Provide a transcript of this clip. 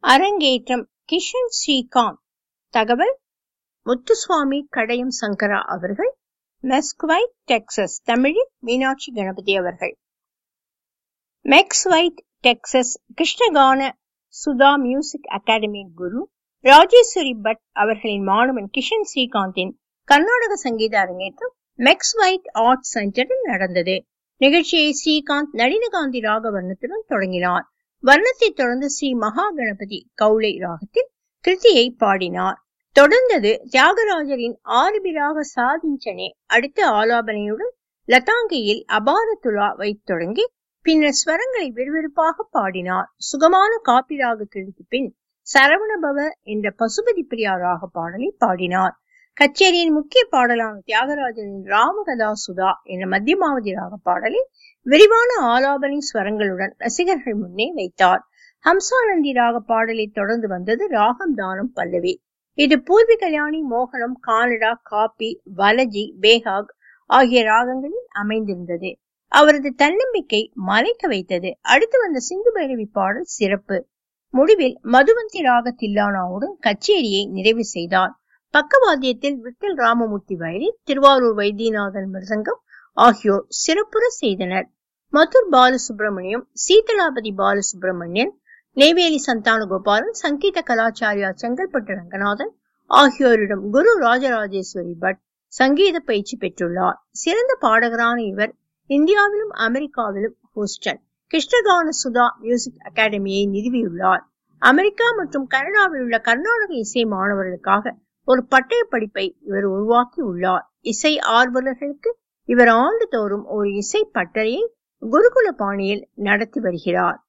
அரங்கேற்றம் கிஷன் ஸ்ரீகாந்த் தகவல் முத்துசுவாமி கடையம் சங்கரா அவர்கள் மெஸ்குவைட் டெக்சஸ் தமிழில் மீனாட்சி கணபதி அவர்கள் மெக்ஸ்வைட் டெக்சஸ் கிருஷ்ணகான சுதா மியூசிக் அகாடமியின் குரு ராஜேஸ்வரி பட் அவர்களின் மாணவன் கிஷன் ஸ்ரீகாந்தின் கர்நாடக சங்கீத அரங்கேற்றம் மெக்ஸ்வைட் ஆர்ட் சென்டரில் நடந்தது நிகழ்ச்சியை ஸ்ரீகாந்த் நளினகாந்தி ராக வர்ணத்துடன் தொடங்கினார் வர்ணத்தை தொடர்ந்து ஸ்ரீ மகா கணபதி கவுளை ராகத்தில் கிருத்தியை பாடினார் தொடர்ந்தது தியாகராஜரின் ஆறுபிராக சாதிஞ்சனே அடுத்த ஆலாபனையுடன் லதாங்கியில் அபார துலா வைத் தொடங்கி பின்னர் ஸ்வரங்களை விறுவிறுப்பாக பாடினார் சுகமான காப்பிராக கிழக்கு பின் சரவணபவ என்ற பசுபதி பிரியா ராக பாடலை பாடினார் கச்சேரியின் முக்கிய பாடலான தியாகராஜனின் ராமகதா சுதா என்ற மத்தியமாவதி ராக பாடலை விரிவான ஆலாபனை ஸ்வரங்களுடன் ரசிகர்கள் முன்னே வைத்தார் ஹம்சானந்தி ராக பாடலை தொடர்ந்து வந்தது ராகம் தானம் பல்லவி இது பூர்வி கல்யாணி மோகனம் கானடா காப்பி வலஜி பேகாக் ஆகிய ராகங்களில் அமைந்திருந்தது அவரது தன்னம்பிக்கை மலைக்க வைத்தது அடுத்து வந்த சிந்து பைரவி பாடல் சிறப்பு முடிவில் மதுவந்தி ராக தில்லானாவுடன் கச்சேரியை நிறைவு செய்தார் பக்கவாத்தியத்தில் விட்டல் ராமமூர்த்தி வயலின் திருவாரூர் வைத்தியநாதன் மிருதங்கம் ஆகியோர் சிறப்புற செய்தனர் மதுர் பாலசுப்ரமணியம் சீதலாபதி பாலசுப்ரமணியன் நெய்வேலி சந்தானகோபாலன் சங்கீத கலாச்சாரியா செங்கல்பட்டு ரங்கநாதன் ஆகியோரிடம் குரு ராஜராஜேஸ்வரி பட் சங்கீத பயிற்சி பெற்றுள்ளார் சிறந்த பாடகரான இவர் இந்தியாவிலும் அமெரிக்காவிலும் ஹூஸ்டன் கிருஷ்ணகான சுதா மியூசிக் அகாடமியை நிறுவியுள்ளார் அமெரிக்கா மற்றும் கனடாவில் உள்ள கர்நாடக இசை மாணவர்களுக்காக ஒரு பட்டய படிப்பை இவர் உருவாக்கி உள்ளார் இசை ஆர்வலர்களுக்கு இவர் ஆண்டுதோறும் ஒரு இசை பட்டறையை குருகுல பாணியில் நடத்தி வருகிறார்